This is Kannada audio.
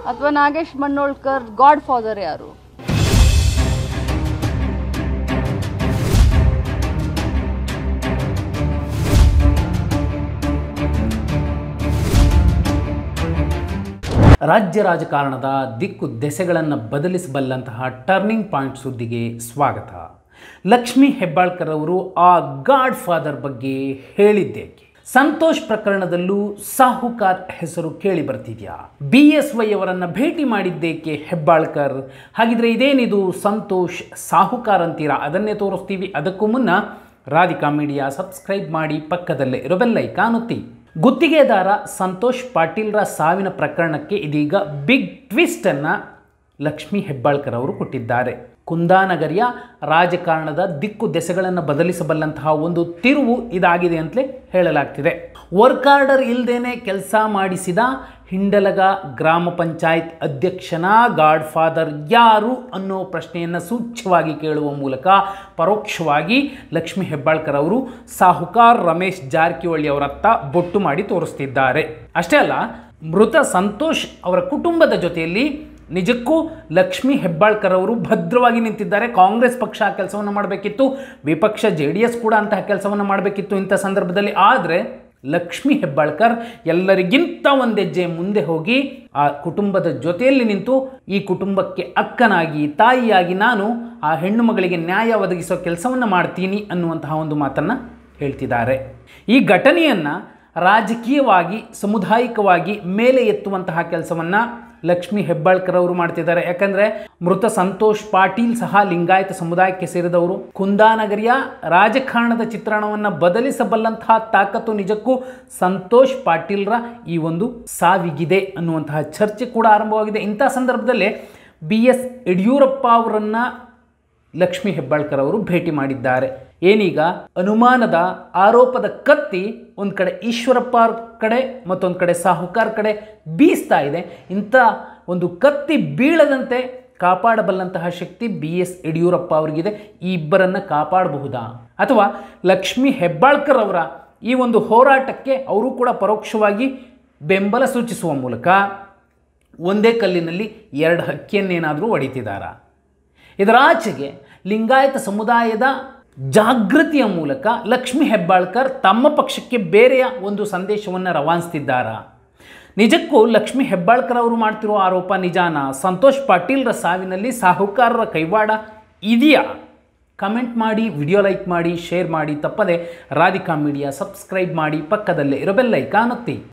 ಅಥವಾ ನಾಗೇಶ್ ಮಣ್ಣೋಳ್ಕರ್ ಗಾಡ್ ಫಾದರ್ ಯಾರು ರಾಜ್ಯ ರಾಜಕಾರಣದ ದಿಕ್ಕು ದೆಸೆಗಳನ್ನು ಬದಲಿಸಬಲ್ಲಂತಹ ಟರ್ನಿಂಗ್ ಪಾಯಿಂಟ್ ಸುದ್ದಿಗೆ ಸ್ವಾಗತ ಲಕ್ಷ್ಮೀ ಹೆಬ್ಬಾಳ್ಕರ್ ಅವರು ಆ ಗಾಡ್ ಫಾದರ್ ಬಗ್ಗೆ ಹೇಳಿದ್ದೇಕೆ ಸಂತೋಷ್ ಪ್ರಕರಣದಲ್ಲೂ ಸಾಹುಕಾರ್ ಹೆಸರು ಕೇಳಿ ಬರ್ತಿದ್ಯಾ ಬಿ ಎಸ್ ವೈ ಅವರನ್ನು ಭೇಟಿ ಮಾಡಿದ್ದೇಕೆ ಹೆಬ್ಬಾಳ್ಕರ್ ಹಾಗಿದ್ರೆ ಇದೇನಿದು ಸಂತೋಷ್ ಸಾಹುಕಾರ್ ಅಂತೀರಾ ಅದನ್ನೇ ತೋರಿಸ್ತೀವಿ ಅದಕ್ಕೂ ಮುನ್ನ ರಾಧಿಕಾ ಮೀಡಿಯಾ ಸಬ್ಸ್ಕ್ರೈಬ್ ಮಾಡಿ ಪಕ್ಕದಲ್ಲೇ ಇರಬೆಲ್ಲೈ ಕಾಣುತ್ತಿ ಗುತ್ತಿಗೆದಾರ ಸಂತೋಷ್ ಪಾಟೀಲ್ರ ಸಾವಿನ ಪ್ರಕರಣಕ್ಕೆ ಇದೀಗ ಬಿಗ್ ಟ್ವಿಸ್ಟ್ ಅನ್ನ ಲಕ್ಷ್ಮೀ ಹೆಬ್ಬಾಳ್ಕರ್ ಅವರು ಕೊಟ್ಟಿದ್ದಾರೆ ಕುಂದಾನಗರಿಯ ರಾಜಕಾರಣದ ದಿಕ್ಕು ದೆಸೆಗಳನ್ನು ಬದಲಿಸಬಲ್ಲಂತಹ ಒಂದು ತಿರುವು ಇದಾಗಿದೆ ಅಂತಲೇ ಹೇಳಲಾಗ್ತಿದೆ ವರ್ಕ್ ಆರ್ಡರ್ ಇಲ್ಲದೇನೆ ಕೆಲಸ ಮಾಡಿಸಿದ ಹಿಂಡಲಗ ಗ್ರಾಮ ಪಂಚಾಯತ್ ಅಧ್ಯಕ್ಷನ ಗಾಡ್ ಫಾದರ್ ಯಾರು ಅನ್ನೋ ಪ್ರಶ್ನೆಯನ್ನು ಸೂಚ್ಯವಾಗಿ ಕೇಳುವ ಮೂಲಕ ಪರೋಕ್ಷವಾಗಿ ಲಕ್ಷ್ಮೀ ಹೆಬ್ಬಾಳ್ಕರ್ ಅವರು ಸಾಹುಕಾರ್ ರಮೇಶ್ ಜಾರಕಿಹೊಳಿ ಅವರತ್ತ ಬೊಟ್ಟು ಮಾಡಿ ತೋರಿಸ್ತಿದ್ದಾರೆ ಅಷ್ಟೇ ಅಲ್ಲ ಮೃತ ಸಂತೋಷ್ ಅವರ ಕುಟುಂಬದ ಜೊತೆಯಲ್ಲಿ ನಿಜಕ್ಕೂ ಲಕ್ಷ್ಮೀ ಹೆಬ್ಬಾಳ್ಕರ್ ಅವರು ಭದ್ರವಾಗಿ ನಿಂತಿದ್ದಾರೆ ಕಾಂಗ್ರೆಸ್ ಪಕ್ಷ ಆ ಕೆಲಸವನ್ನು ಮಾಡಬೇಕಿತ್ತು ವಿಪಕ್ಷ ಜೆ ಡಿ ಎಸ್ ಕೂಡ ಅಂತಹ ಕೆಲಸವನ್ನು ಮಾಡಬೇಕಿತ್ತು ಇಂಥ ಸಂದರ್ಭದಲ್ಲಿ ಆದರೆ ಲಕ್ಷ್ಮೀ ಹೆಬ್ಬಾಳ್ಕರ್ ಎಲ್ಲರಿಗಿಂತ ಒಂದೆಜ್ಜೆ ಮುಂದೆ ಹೋಗಿ ಆ ಕುಟುಂಬದ ಜೊತೆಯಲ್ಲಿ ನಿಂತು ಈ ಕುಟುಂಬಕ್ಕೆ ಅಕ್ಕನಾಗಿ ತಾಯಿಯಾಗಿ ನಾನು ಆ ಹೆಣ್ಣು ಮಗಳಿಗೆ ನ್ಯಾಯ ಒದಗಿಸೋ ಕೆಲಸವನ್ನು ಮಾಡ್ತೀನಿ ಅನ್ನುವಂತಹ ಒಂದು ಮಾತನ್ನು ಹೇಳ್ತಿದ್ದಾರೆ ಈ ಘಟನೆಯನ್ನು ರಾಜಕೀಯವಾಗಿ ಸಮುದಾಯಿಕವಾಗಿ ಮೇಲೆ ಎತ್ತುವಂತಹ ಕೆಲಸವನ್ನು ಲಕ್ಷ್ಮೀ ಹೆಬ್ಬಾಳ್ಕರ್ ಅವರು ಮಾಡ್ತಿದ್ದಾರೆ ಯಾಕಂದ್ರೆ ಮೃತ ಸಂತೋಷ್ ಪಾಟೀಲ್ ಸಹ ಲಿಂಗಾಯತ ಸಮುದಾಯಕ್ಕೆ ಸೇರಿದವರು ಕುಂದಾನಗರಿಯ ರಾಜಕಾರಣದ ಚಿತ್ರಣವನ್ನು ಬದಲಿಸಬಲ್ಲಂತಹ ತಾಕತ್ತು ನಿಜಕ್ಕೂ ಸಂತೋಷ್ ಪಾಟೀಲ್ರ ಈ ಒಂದು ಸಾವಿಗಿದೆ ಅನ್ನುವಂತಹ ಚರ್ಚೆ ಕೂಡ ಆರಂಭವಾಗಿದೆ ಇಂಥ ಸಂದರ್ಭದಲ್ಲೇ ಬಿ ಎಸ್ ಯಡಿಯೂರಪ್ಪ ಅವರನ್ನ ಲಕ್ಷ್ಮೀ ಹೆಬ್ಬಾಳ್ಕರ್ ಅವರು ಭೇಟಿ ಮಾಡಿದ್ದಾರೆ ಏನೀಗ ಅನುಮಾನದ ಆರೋಪದ ಕತ್ತಿ ಒಂದು ಕಡೆ ಈಶ್ವರಪ್ಪ ಅವ್ರ ಕಡೆ ಮತ್ತೊಂದು ಕಡೆ ಸಾಹುಕಾರ್ ಕಡೆ ಬೀಸ್ತಾ ಇದೆ ಇಂಥ ಒಂದು ಕತ್ತಿ ಬೀಳದಂತೆ ಕಾಪಾಡಬಲ್ಲಂತಹ ಶಕ್ತಿ ಬಿ ಎಸ್ ಯಡಿಯೂರಪ್ಪ ಅವರಿಗಿದೆ ಈ ಇಬ್ಬರನ್ನು ಕಾಪಾಡಬಹುದಾ ಅಥವಾ ಲಕ್ಷ್ಮೀ ಹೆಬ್ಬಾಳ್ಕರ್ ಅವರ ಈ ಒಂದು ಹೋರಾಟಕ್ಕೆ ಅವರು ಕೂಡ ಪರೋಕ್ಷವಾಗಿ ಬೆಂಬಲ ಸೂಚಿಸುವ ಮೂಲಕ ಒಂದೇ ಕಲ್ಲಿನಲ್ಲಿ ಎರಡು ಹಕ್ಕಿಯನ್ನೇನಾದರೂ ಹೊಡಿತಿದ್ದಾರಾ ಇದರಾಚೆಗೆ ಲಿಂಗಾಯತ ಸಮುದಾಯದ ಜಾಗೃತಿಯ ಮೂಲಕ ಲಕ್ಷ್ಮೀ ಹೆಬ್ಬಾಳ್ಕರ್ ತಮ್ಮ ಪಕ್ಷಕ್ಕೆ ಬೇರೆಯ ಒಂದು ಸಂದೇಶವನ್ನು ರವಾನಿಸ್ತಿದ್ದಾರಾ ನಿಜಕ್ಕೂ ಲಕ್ಷ್ಮೀ ಹೆಬ್ಬಾಳ್ಕರ್ ಅವರು ಮಾಡ್ತಿರೋ ಆರೋಪ ನಿಜಾನ ಸಂತೋಷ್ ಪಾಟೀಲ್ರ ಸಾವಿನಲ್ಲಿ ಸಾಹುಕಾರರ ಕೈವಾಡ ಇದೆಯಾ ಕಮೆಂಟ್ ಮಾಡಿ ವಿಡಿಯೋ ಲೈಕ್ ಮಾಡಿ ಶೇರ್ ಮಾಡಿ ತಪ್ಪದೆ ರಾಧಿಕಾ ಮೀಡಿಯಾ ಸಬ್ಸ್ಕ್ರೈಬ್ ಮಾಡಿ ಪಕ್ಕದಲ್ಲೇ ಇರಬೆಲ್ಲೈ ಕಾಣುತ್ತಿ